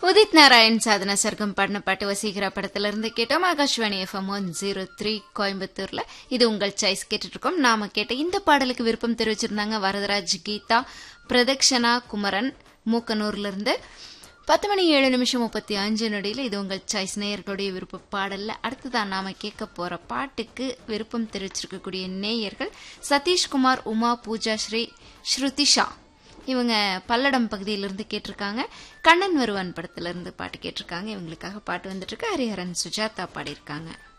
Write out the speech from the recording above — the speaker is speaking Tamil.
உதித் நாராயண் சாதனா சர்க்கம் பாடின பாட்டு வசீகரா படத்துல இருந்து கேட்டோம் Akashvani FM one zero three கோயம்புத்தூர்ல இது உங்கள் சாய்ஸ் கேட்டுட்டு இருக்கோம் நாம கேட்ட இந்த பாடலுக்கு விருப்பம் தெரிவிச்சிருந்தாங்க வரதராஜ் கீதா பிரதக்ஷனா குமரன் மூக்கனூர்ல இருந்து பத்து மணி ஏழு நிமிஷம் முப்பத்தி அஞ்சு நொடியில் இது உங்கள் சாய்ஸ் நேயர்களுடைய விருப்ப பாடல்ல அடுத்ததான் நாம கேட்க போற பாட்டுக்கு விருப்பம் தெரிவிச்சிருக்கக்கூடிய நேயர்கள் சதீஷ்குமார் உமா பூஜா ஸ்ரீ ஸ்ருதிஷா இவங்க பல்லடம் பகுதியிலிருந்து கேட்டிருக்காங்க கண்ணன் வருவான் படத்துல இருந்து பாட்டு கேட்டிருக்காங்க இவங்களுக்காக பாட்டு வந்துட்டு இருக்கு ஹரிஹரன் சுஜாதா பாடியிருக்காங்க